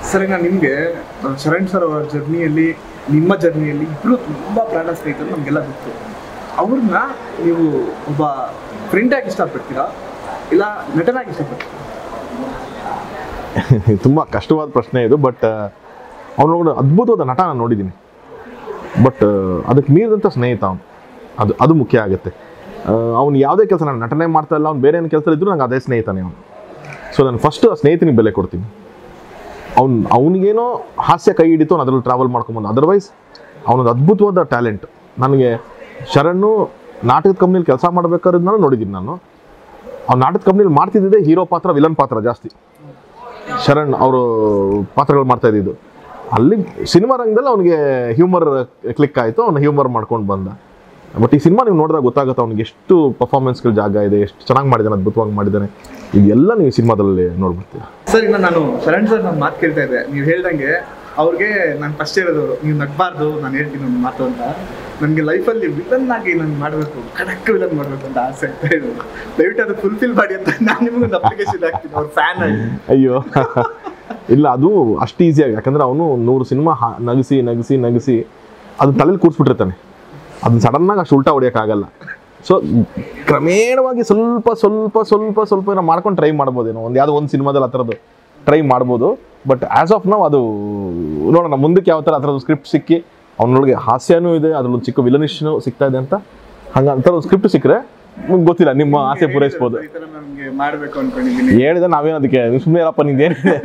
ಸರಿ ನಾನು ನಿಮಗೆ ಶರಣ್ ಸರ್ ಅವರ ಜರ್ನಿಯಲ್ಲಿ ನಿಮ್ಮ ಜರ್ನಿಯಲ್ಲಿ ಇಬ್ಬರು ತುಂಬ ಪ್ರಾಣ ಸ್ನೇಹಿತರು ನಮಗೆಲ್ಲ ಗೊತ್ತು ಅವ್ರನ್ನ ನೀವು ಒಬ್ಬ ಫ್ರೆಂಡಾಗಿ ಇಷ್ಟಪಡ್ತೀರಾ ಇಲ್ಲ ನಟನಾಗಿ ಇಷ್ಟಪಡ್ತೀರಾ ತುಂಬ ಕಷ್ಟವಾದ ಪ್ರಶ್ನೆ ಇದು ಬಟ್ ಅವನೊಳಗಡೆ ಅದ್ಭುತವಾದ ನಟ ನಾನು ನೋಡಿದ್ದೀನಿ ಬಟ್ ಅದಕ್ಕೆ ಮೀರಿದಂಥ ಸ್ನೇಹಿತ ಅವನು ಅದು ಅದು ಮುಖ್ಯ ಆಗುತ್ತೆ ಅವ್ನು ಯಾವುದೇ ಕೆಲಸ ನಾನು ನಟನೆ ಮಾಡ್ತಾ ಇಲ್ಲ ಅವ್ನು ಬೇರೆ ಏನು ಕೆಲಸ ಇದ್ದರೂ ನಂಗೆ ಅದೇ ಸ್ನೇಹಿತನೇ ಅವನು ಸೊ ನಾನು ಫಸ್ಟ್ ಆ ಸ್ನೇಹಿತನಿಗೆ ಬೆಲೆ ಕೊಡ್ತೀನಿ ಅವ್ನು ಅವನಿಗೇನೋ ಹಾಸ್ಯ ಕೈ ಹಿಡಿತು ಅವ್ನು ಅದರಲ್ಲಿ ಟ್ರಾವೆಲ್ ಮಾಡ್ಕೊಂಬಂದು ಅದರ್ವೈಸ್ ಅವನೊಂದು ಅದ್ಭುತವಾದ ಟ್ಯಾಲೆಂಟ್ ನನಗೆ ಶರಣು ನಾಟಕದ ಕಂಪ್ನಿಲಿ ಕೆಲಸ ಮಾಡ್ಬೇಕಾದ್ರೆ ನಾನು ನೋಡಿದ್ದೀನಿ ನಾನು ಅವ್ನು ನಾಟಕದ ಕಂಪ್ನಿಲಿ ಮಾಡ್ತಿದ್ದೆ ಹೀರೋ ಪಾತ್ರ ವಿಲನ್ ಪಾತ್ರ ಜಾಸ್ತಿ ಶರಣ್ ಅವರು ಪಾತ್ರಗಳು ಮಾಡ್ತಾ ಇದ್ದಿದ್ದು ಅಲ್ಲಿ ಸಿನಿಮಾ ರಂಗದಲ್ಲಿ ಅವನಿಗೆ ಹ್ಯೂಮರ್ ಕ್ಲಿಕ್ ಆಯಿತು ಅವ್ನು ಹ್ಯೂಮರ್ ಮಾಡ್ಕೊಂಡು ಬಂದ ಬಟ್ ಈ ಸಿನಿಮಾ ನೀವು ನೋಡಿದಾಗ ಗೊತ್ತಾಗುತ್ತೆ ಅವ್ನಿಗೆ ಎಷ್ಟು ಪರ್ಫಾರ್ಮೆನ್ಸ್ಗಳ ಜಾಗ ಇದೆ ಎಷ್ಟು ಚೆನ್ನಾಗಿ ಮಾಡಿದ್ದಾನೆ ಅದ್ಭುತವಾಗಿ ಮಾಡಿದ್ದಾನೆ ಇದೆಲ್ಲ ನೀವು ಸಿನಿಮಾದಲ್ಲಿ ನೋಡ್ಬಿಡ್ತೀರಾ ಸರ್ ಇನ್ನು ನಾನು ಶರಣ್ ಸರ್ ನಾನು ಮಾತು ಕೇಳ್ತಾ ಇದ್ದೆ ನೀವು ಹೇಳ್ದಂಗೆ ಅವ್ರಿಗೆ ನಾನು ಫಸ್ಟ್ ಹೇಳಿದವರು ನೀವು ನಗ್ಬಾರ್ದು ನಾನು ಹೇಳ್ತೀನಿ ಒಂದು ಮಾತು ಅಂತ ನನಗೆ ಲೈಫಲ್ಲಿ ವಿಲನ್ ಆಗಿ ನಾನು ಮಾಡಬೇಕು ಖಡಕ್ ವಿಲನ್ ಮಾಡಬೇಕು ಅಂತ ಆಸೆ ಆಗ್ತಾ ಇರೋದು ದಯವಿಟ್ಟು ಅದು ಫುಲ್ಫಿಲ್ ಮಾಡಿ ಅಂತ ನಾನು ನಿಮಗೊಂದು ಅಪ್ಲಿಕೇಶನ್ ಹಾಕ್ತೀನಿ ಅವ್ರ ಫ್ಯಾನ್ ಆಗಿ ಅಯ್ಯೋ ಇಲ್ಲ ಅದು ಅಷ್ಟು ಈಸಿಯಾಗಿ ಯಾಕಂದ್ರೆ ಅವನು ನೂರು ಸಿನಿಮಾ ನಗಿಸಿ ನಗಿಸಿ ನಗಿಸಿ ಅದು ತಲೆಯಲ್ಲಿ ಕೂರಿಸ್ಬಿಟ್ಟಿರ್ತಾನೆ ಅದನ್ನ ಸಡನ್ನಾಗಿ ಅಷ್ಟು ಉಲ್ಟಾ ಹೊಡಿಯೋಕ್ಕಾಗಲ್ಲ ಸೊ ಕ್ರಮೇಣವಾಗಿ ಸ್ವಲ್ಪ ಸ್ವಲ್ಪ ಸ್ವಲ್ಪ ಸ್ವಲ್ಪ ಏನೋ ಮಾಡ್ಕೊಂಡು ಟ್ರೈ ಮಾಡ್ಬೋದೇನೋ ಒಂದು ಯಾವುದೋ ಒಂದು ಸಿನಿಮಾದಲ್ಲಿ ಆ ಥರದ್ದು ಟ್ರೈ ಮಾಡ್ಬೋದು ಬಟ್ ಆ್ಯಸ್ ಆಫ್ ನಾವು ಅದು ನೋಡೋಣ ಮುಂದಕ್ಕೆ ಯಾವ ಥರ ಆ ಥರದ್ದು ಸ್ಕ್ರಿಪ್ಟ್ ಸಿಕ್ಕಿ ಅವನೊಳಗೆ ಹಾಸ್ಯನೂ ಇದೆ ಅದ್ರಲ್ಲೊಂದು ಚಿಕ್ಕ ವಿಲನಿಶ್ನು ಸಿಗ್ತಾ ಇದೆ ಅಂತ ಹಂಗೆ ಆ ಥರ ಒಂದು ಸ್ಕ್ರಿಪ್ಟ್ ಸಿಕ್ಕರೆ ನಿಮ್ಗೆ ಗೊತ್ತಿಲ್ಲ ನಿಮ್ಮ ಆಸೆ ಪೂರೈಸ್ಬೋದು ಈ ಥರ ನನಗೆ ಮಾಡಬೇಕು ಅನ್ಕೊಂಡಿದ್ದೀನಿ ಹೇಳಿದೆ ನಾವೇನು ಅದಕ್ಕೆ ನೀವು ಸುಮ್ಮನೆ ಇರಪ್ಪ ನಿಂದೇನಿದೆ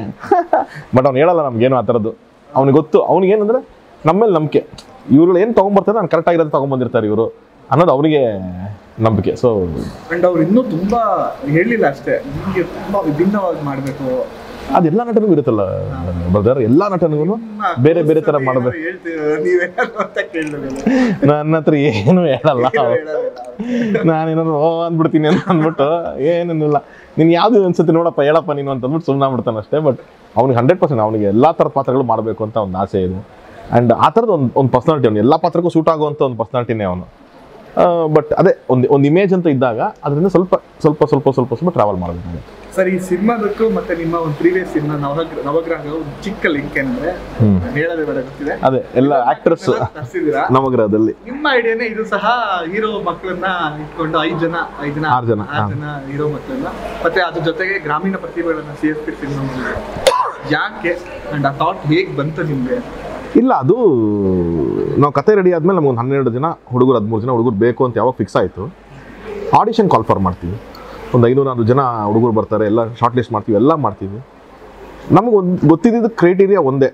ಬಟ್ ಅವ್ನು ಹೇಳಲ್ಲ ನಮ್ಗೇನು ಆ ಥರದ್ದು ಅವ್ನಿಗೆ ಗೊತ್ತು ಅವ್ನಿಗೇನಂದ್ರೆ ನಮ್ಮ ಮೇಲೆ ನಂಬಿಕೆ ಇವ್ರುಗಳು ಏನು ತೊಗೊಂಬರ್ತಾರೆ ನಾನು ಕರೆಕ್ಟಾಗಿರೋದು ತೊಗೊಂಬಂದಿರ್ತಾರೆ ಇವರು ಅನ್ನೋದು ಅವನಿಗೆ ನಂಬಿಕೆ ಸೊ ಅಂಡ್ ಅವ್ರು ಇನ್ನೂ ತುಂಬಾ ಹೇಳಿಲ್ಲ ಅಷ್ಟೇ ನಿಮಗೆ ತುಂಬಾ ವಿಭಿನ್ನವಾಗಿ ಮಾಡಬೇಕು ಅದೆಲ್ಲ ನಟನಿಗೂ ಇರುತ್ತಲ್ಲ ಬ್ರದರ್ ಎಲ್ಲ ನಟನಿಗೂ ಬೇರೆ ಬೇರೆ ಥರ ಮಾಡಬೇಕು ನೀವೇನಾದ್ರು ಅಂತ ಕೇಳಿದ್ರೆ ನನ್ನ ಹತ್ರ ಏನು ಹೇಳಲ್ಲ ನಾನೇನಾದ್ರು ಓ ಅಂದ್ಬಿಡ್ತೀನಿ ಅಂತ ಅಂದ್ಬಿಟ್ಟು ಏನೇನಿಲ್ಲ ನೀನು ಯಾವ್ದು ಅನ್ಸುತ್ತೆ ನೋಡಪ್ಪ ಹೇಳಪ್ಪ ನೀನು ಅಂತ ಅಂದ್ಬಿಟ್ಟು ಸುಮ್ಮನೆ ಬಿಡ್ತಾನೆ ಅಷ್ಟೇ ಬಟ್ ಅವ್ನಿಗೆ ಹಂಡ್ರೆಡ್ ಪರ್ಸೆಂಟ್ ಅವನಿಗೆ ಎಲ್ಲ ಥರದ ಪಾತ್ರಗಳು ಮಾಡಬೇಕು ಅಂತ ಒಂದು ಆಸೆ ಇದೆ ಆ್ಯಂಡ್ ಆ ಥರದ ಒಂದು ಒಂದು ಪರ್ಸ್ನಾಲಿಟಿ ಅವನು ಎಲ್ಲ ಪಾತ್ರಕ್ಕೂ ಸೂಟ್ ಆಗುವಂಥ ಒಂದು ಪರ್ಸ್ನಾಲಿಟಿನೇ ಅವನು ಬಟ್ ಅದೇ ಒಂದು ಒಂದು ಇಮೇಜ್ ಅಂತ ಇದ್ದಾಗ ಅದರಿಂದ ಸ್ವಲ್ಪ ಸ್ವಲ್ಪ ಸ್ವಲ್ಪ ಸ್ವಲ್ಪ ಸ್ವಲ್ಪ ಟ್ರಾವೆಲ್ ಮಾಡಬೇಕಾಗುತ್ತೆ ಸರ್ ಈ ಸಿನಿಮಾದಕ್ಕೂ ಮತ್ತೆ ನಿಮ್ಮ ಒಂದು ಪ್ರೀವಿಯಸ್ ಸಿನಿಮಾ ನವಗ್ರ ನವಗ್ರಹ ಒಂದು ಚಿಕ್ಕ ಲಿಂಕ್ ಏನಂದ್ರೆ ಹ್ಮ್. ಹೇಳೋದೇ ಬೇಡ ಗೊತ್ತಿದೆ ಅದೇ ಎಲ್ಲ ಆಕ್ಟರ್ಸ್ ತರ್ಸಿದ್ದೀರಾ ನವಗ್ರಹದಲ್ಲಿ ನಿಮ್ಮ ಐಡಿಯಾನೇ ಇದು ಸಹ ಹೀರೋ ಮಕ್ಕಳನ್ನ ಇಟ್ಕೊಂಡು ಐದು ಜನ ಐದು ಜನ ಆರು ಜನ, ಆರು ಜನ ಹೀರೋ ಮಕ್ಕಳನ್ನ ಮತ್ತೆ ಅದ್ರ ಜೊತೆಗೆ ಗ್ರಾಮೀಣ ಪ್ರತಿಭೆಗಳನ್ನ ಸಿ ಎಸ್ ಪಿ ಸಿನಿಮಾ ಯಾಕೆ ಅಂಡ್ ಆ ಥಾಟ್ ಹೇಗ್ ಬಂತು ನಿಮ್ಗೆ ಇಲ್ಲ ಅದು ನಾವು ಕತೆ ರೆಡಿ ಆದಮೇಲೆ ನಮ್ಗೊಂದು ಹನ್ನೆರಡು ಜನ ಹುಡುಗರು ಹದಿಮೂರು ಜನ ಹುಡುಗರು ಬೇಕು ಅಂತ ಯಾವಾಗ ಫಿಕ್ಸ್ ಆಯಿತು ಆಡಿಷನ್ ಕಾಲ್ ಫಾರ್ ಮಾಡ್ತೀವಿ ಒಂದು ಐನೂರು ಜನ ಹುಡುಗರು ಬರ್ತಾರೆ ಎಲ್ಲ ಶಾರ್ಟ್ ಲಿಸ್ಟ್ ಮಾಡ್ತೀವಿ ಎಲ್ಲ ಮಾಡ್ತೀವಿ ನಮಗೆ ಒಂದು ಗೊತ್ತಿದ್ದಿದ್ದು ಕ್ರೈಟೀರಿಯಾ ಒಂದೇ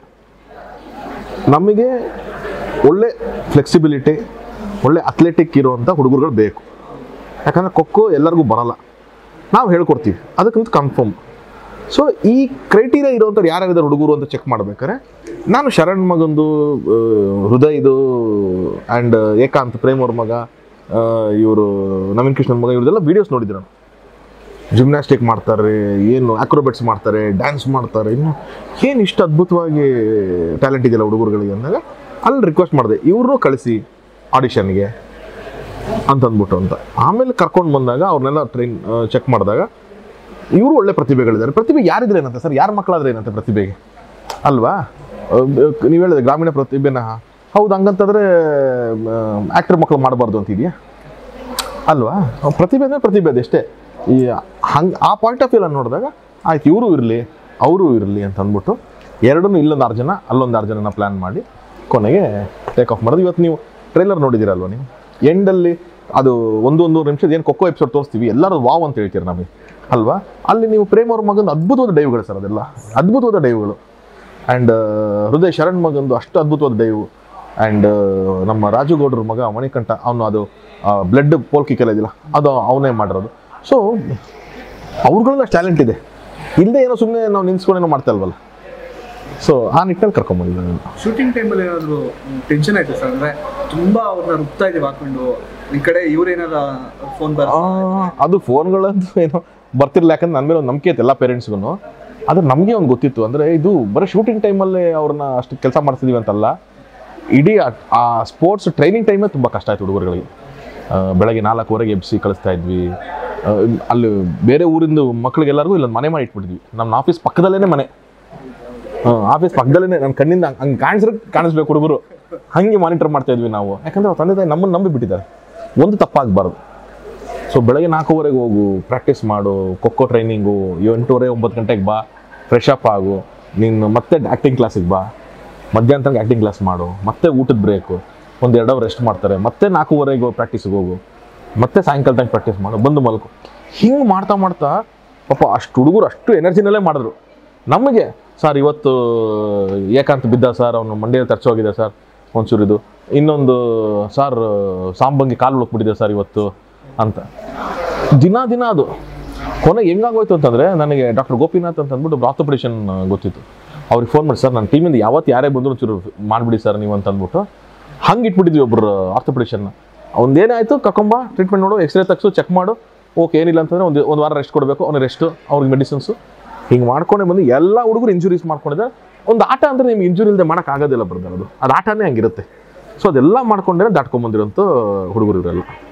ನಮಗೆ ಒಳ್ಳೆ ಫ್ಲೆಕ್ಸಿಬಿಲಿಟಿ ಒಳ್ಳೆ ಅಥ್ಲೆಟಿಕ್ ಇರೋವಂಥ ಹುಡುಗರುಗಳು ಬೇಕು ಯಾಕಂದರೆ ಖೋಖೋ ಎಲ್ಲರಿಗೂ ಬರಲ್ಲ ನಾವು ಹೇಳ್ಕೊಡ್ತೀವಿ ಅದಕ್ಕಂತ ಕನ್ಫರ್ಮ್ ಸೊ ಈ ಕ್ರೈಟೀರಿಯಾ ಇರೋವಂಥವ್ರು ಯಾರ್ಯಾರಿದ್ದಾರೆ ಹುಡುಗರು ಅಂತ ಚೆಕ್ ಮಾಡ್ಬೇಕಾದ್ರೆ ನಾನು ಶರಣ್ ಮಗಂದು ಆ, ಹೃದಯದು ಆ್ಯಂಡ್ ಏಕಾಂತ್ ಪ್ರೇಮ್ ಅವ್ರ ಮಗ ಇವರು ನವೀನ್ ಕೃಷ್ಣನ್ ಮಗ ಇವ್ರದೆಲ್ಲ ವೀಡಿಯೋಸ್ ನೋಡಿದ್ರು ನಾನು ಜಿಮ್ನಾಸ್ಟಿಕ್ ಮಾಡ್ತಾರೆ ಏನು ಅಕ್ರೋಬೆಟ್ಸ್ ಮಾಡ್ತಾರೆ ಡ್ಯಾನ್ಸ್ ಮಾಡ್ತಾರೆ ಇನ್ನು ಏನು ಇಷ್ಟು ಅದ್ಭುತವಾಗಿ ಟ್ಯಾಲೆಂಟ್ ಇದೆಯಲ್ಲ ಹುಡುಗರುಗಳಿಗೆ ಅಂದಾಗ ಅಲ್ಲಿ ರಿಕ್ವೆಸ್ಟ್ ಮಾಡಿದೆ ಇವ್ರನ್ನೂ ಕಳಿಸಿ ಆಡಿಷನ್ಗೆ ಅಂತ ಅಂದ್ಬಿಟ್ಟು ಅಂತ ಆಮೇಲೆ ಕರ್ಕೊಂಡು ಬಂದಾಗ ಅವ್ರನ್ನೆಲ್ಲ ಟ್ರೈನ್ ಚೆಕ್ ಮಾಡಿದಾಗ ಇವರು ಒಳ್ಳೆ ಪ್ರತಿಭೆಗಳಿದ್ದಾರೆ ಪ್ರತಿಭೆ ಯಾರಿದ್ರೆ ಏನಂತೆ ಸರ್ ಯಾರ ಮಕ್ಕಳಾದ್ರೆ ಏನಂತೆ ಪ್ರತಿಭೆಗೆ ಅಲ್ವಾ ನೀವು ಹೇಳಿದ್ರೆ ಗ್ರಾಮೀಣ ಪ್ರತಿಭೆನ ಹೌದು ಹಂಗಂತಂದ್ರೆ ಆ್ಯಕ್ಟರ್ ಮಕ್ಕಳು ಮಾಡಬಾರ್ದು ಅಂತಿದೆಯಾ ಅಲ್ವಾ ಅವ್ನ್ ಪ್ರತಿಭೆ ಅಂದರೆ ಪ್ರತಿಭೆ ಅದಷ್ಟೇ ಈ ಹಂಗೆ ಆ ಪಾಯಿಂಟ್ ಆಫ್ ವ್ಯೂ ನೋಡಿದಾಗ ಆಯ್ತು ಇವರು ಇರಲಿ ಅವರು ಇರಲಿ ಅಂತ ಅಂದ್ಬಿಟ್ಟು ಎರಡನ್ನೂ ಇಲ್ಲೊಂದು ಆರು ಜನ ಅಲ್ಲೊಂದು ಆರು ಜನನ ಪ್ಲ್ಯಾನ್ ಮಾಡಿ ಕೊನೆಗೆ ಟೇಕ್ ಆಫ್ ಮಾಡೋದು ಇವತ್ತು ನೀವು ಟ್ರೈಲರ್ ನೋಡಿದ್ದೀರಲ್ವ ನೀವು ಎಂಡಲ್ಲಿ ಅದು ಒಂದು ಒಂದು ನಿಮಿಷದ ಏನು ಕೊಕ್ಕೋ ಎಪಿಸೋಡ್ ತೋರಿಸ್ತೀವಿ ಎಲ್ಲರೂ ವಾವ್ ಅಂತ ಹೇಳ್ತೀರಿ ನಮಗೆ ಅಲ್ವಾ ಅಲ್ಲಿ ನೀವು ಪ್ರೇಮ್ ಅವ್ರ ಮಗಂದು ಅದ್ಭುತವಾದ ಡೈವ್ಗಳು ಸರ್ ಅದೆಲ್ಲ ಅದ್ಭುತವಾದ ಡೈವ್ಗಳು ಆ್ಯಂಡ್ ಹೃದಯ ಶರಣ್ ಮಗಂದು ಅಷ್ಟು ಅದ್ಭುತವಾದ ಡೈವು ಆ್ಯಂಡ್ ನಮ್ಮ ರಾಜು ಗೌಡ್ರ ಮಗ ಮಣಿಕಂಠ ಅವನು ಅದು ಬ್ಲಡ್ ಪೋಲ್ಕಿ ಕೆಲ ಇದಿಲ್ಲ ಅದು ಅವನೇ ಮಾಡಿರೋದು ಸೊ ಅವ್ರುಗಳನ್ನ ಟ್ಯಾಲೆಂಟ್ ಇದೆ ಇಲ್ಲದೆ ಏನೋ ಸುಮ್ಮನೆ ನಾವು ನಿನ್ಸ್ಕೊಂಡೇನೋ ಮಾಡ್ತಾ ಇಲ್ವಲ್ಲ ಸೊ ಆ ನಿಟ್ಟಿನಲ್ಲಿ ಕರ್ಕೊಂಬಂದಿದ್ದೆ ಶೂಟಿಂಗ್ ಟೈಮಲ್ಲಿ ಏನಾದ್ರು ಟೆನ್ಷನ್ ಆಯ್ತು ಸರ್ ಅಂದ್ರೆ ತುಂಬಾ ಅವ್ರನ್ನ ರುಬ್ತಾ ಇದೀವಿ ಹಾಕೊಂಡು ಈ ಕಡೆ ಇವ್ರೇನಾರ ಫೋನ್ ಬರ ಆ, ಅದು ಫೋನ್ಗಳಂತೂ ಏನೋ ಬರ್ತಿರ್ಲಿಲ್ಲ ಯಾಕಂದ್ರೆ ನನ್ನ ಮೇಲೆ ಒಂದು ನಂಬಿಕೆ ಇತ್ತು ಎಲ್ಲ ಪೇರೆಂಟ್ಸ್ಗೂ ಆದ್ರೆ ನಮಗೆ ಒಂದು ಗೊತ್ತಿತ್ತು ಅಂದರೆ ಇದು ಬರೀ ಶೂಟಿಂಗ್ ಟೈಮಲ್ಲೇ ಅವ್ರನ್ನ ಅಷ್ಟು ಕೆಲಸ ಮಾಡ್ತಿದೀವಿ ಅಂತಲ್ಲ ಇಡೀ ಆ- ಆ ಸ್ಪೋರ್ಟ್ಸ್ ಟ್ರೈನಿಂಗ್ ಟೈಮೇ ತುಂಬ ಕಷ್ಟ ಆಯ್ತು ಹುಡುಗರುಗಳಿಗೆ ಆ, ಬೆಳಗ್ಗೆ ನಾಲ್ಕುವರೆಗೆ ಎಬ್ಸಿ ಕಳಿಸ್ತಾ ಇದ್ವಿ ಆ, ಅಲ್ಲಿ ಬೇರೆ ಊರಿಂದ ಮಕ್ಳಿಗೆಲ್ಲರಿಗೂ ಇಲ್ಲೊಂದು ಮನೆ ಮಾಡಿ ಇಟ್ಬಿಟ್ಟಿದ್ವಿ ನಮ್ಮ ಆಫೀಸ್ ಪಕ್ಕದಲ್ಲೇ ಮನೆ ಆಫೀಸ್ ಪಕ್ಕದಲ್ಲೇ ನನ್ನ ಕಣ್ಣಿಂದ ಹಂಗೆ ಕಾಣಿಸ್ರೆ ಕಾಣಿಸ್ಬೇಕು ಹುಡುಗರು ಹಂಗೆ ಮಾನಿಟರ್ ಮಾಡ್ತಾ ಇದ್ವಿ ನಾವು ಯಾಕಂದ್ರೆ ಅವ್ರ ತಂದೆ ತಾಯಿ ನಮ್ಮನ್ನು ನಂಬಿ ಬಿಟ್ಟಿದ್ದಾರೆ ಒಂದು ತಪ್ಪಾಗಬಾರ್ದು ಸೊ ಬೆಳಗ್ಗೆ ನಾಲ್ಕೂವರೆಗೆ ಹೋಗು ಪ್ರಾಕ್ಟೀಸ್ ಮಾಡು ಖೋಖೋ ಟ್ರೈನಿಂಗು ಎಂಟೂವರೆ ಒಂಬತ್ತು ಗಂಟೆಗೆ ಬಾ ಫ್ರೆಶ್ ಅಪ್ ಆಗು ನೀನು ಮತ್ತೆ ಆ್ಯಕ್ಟಿಂಗ್ ಕ್ಲಾಸಿಗೆ ಬಾ ಮಧ್ಯಾಹ್ನ ತನಕ ಆ್ಯಕ್ಟಿಂಗ್ ಕ್ಲಾಸ್ ಮಾಡು ಮತ್ತೆ ಊಟದ ಬ್ರೇಕು ಒಂದು ಎರಡು ಅವರ್ ರೆಸ್ಟ್ ಮಾಡ್ತಾರೆ ಮತ್ತೆ ನಾಲ್ಕೂವರೆಗೆ ಪ್ರಾಕ್ಟೀಸಿಗೆ ಹೋಗು ಮತ್ತೆ ಸಾಯಂಕಾಲ ತನಕ ಪ್ರಾಕ್ಟೀಸ್ ಮಾಡು ಬಂದು ಮಲ್ಕು ಹಿಂಗೆ ಮಾಡ್ತಾ ಮಾಡ್ತಾ ಪಾಪ ಅಷ್ಟು ಹುಡುಗರು ಅಷ್ಟು ಎನರ್ಜಿನಲ್ಲೇ ಮಾಡಿದ್ರು ನಮಗೆ ಸರ್ ಇವತ್ತು ಏಕಾಂತ ಬಿದ್ದ ಸರ್ ಅವನು ಮಂಡ್ಯ ತರ್ಚೋಗಿದೆ ಸರ್ ಒಂಚೂರು ಇದು ಇನ್ನೊಂದು ಸರ್ ಸಾಂಬಂಗಿ ಕಾಲು ಉಳುಕ್ಬಿಟ್ಟಿದೆ ಸರ್ ಇವತ್ತು ಅಂತ ದಿನ ದಿನ ಅದು ಕೊನೆಗೆ ಹೆಂಗಾಗೋಯ್ತು ಅಂತಂದರೆ ನನಗೆ ಡಾಕ್ಟರ್ ಗೋಪಿನಾಥ್ ಅಂತ ಅಂದ್ಬಿಟ್ಟು ಆರ್ಥೋಪೆಡಿಷನ್ ಗೊತ್ತಿತ್ತು ಅವ್ರಿಗೆ ಫೋನ್ ಮಾಡಿ ಸರ್ ನನ್ನ ಟೀಮಿಂದ ಯಾವತ್ತು ಯಾರೇ ಬಂದರೂ ಒಂಚೂರು ಮಾಡಿಬಿಡಿ ಸರ್ ನೀವು ಅಂತ ಅಂದ್ಬಿಟ್ಟು ಹಂಗೆ ಇಟ್ಬಿಟ್ಟಿದ್ವಿ ಒಬ್ಬರು ಆರ್ಥೋಪೆಡಿಷನ್ನ ಅವ್ನೇನೇ ಆಯಿತು ಕಕೊಂಬ ಟ್ರೀಟ್ಮೆಂಟ್ ನೋಡು ಎಕ್ಸ್ರೇ ತೆಗ್ಸು ಚೆಕ್ ಮಾಡು ಓಕೆ ಏನಿಲ್ಲ ಅಂತಂದರೆ ಒಂದು ಒಂದು ವಾರ ರೆಸ್ಟ್ ಕೊಡಬೇಕು ಅವ್ನಿಗೆ ರೆಸ್ಟು ಅವ್ರಿಗೆ ಮೆಡಿಸಿನ್ಸು ಹಿಂಗೆ ಮಾಡ್ಕೊಂಡೇ ಬಂದು ಎಲ್ಲ ಹುಡುಗರು ಇಂಜುರೀಸ್ ಮಾಡ್ಕೊಂಡಿದ್ದಾರೆ ಒಂದು ಆಟ ಅಂದರೆ ನಿಮ್ಗೆ ಇಂಜುರಿ ಇಲ್ಲದೆ ಮಾಡೋಕ್ಕಾಗೋದಿಲ್ಲ ಬರ್ತಾರೆ ಅದು ಅದು ಆಟನೇ ಹಂಗಿರುತ್ತೆ ಸೊ ಅದೆಲ್ಲ ಮಾಡ್ಕೊಂಡೇ ದಾಟ್ಕೊಂಬಂದಿರೋಂಥ ಹುಡುಗರು ಇವರೆಲ್ಲ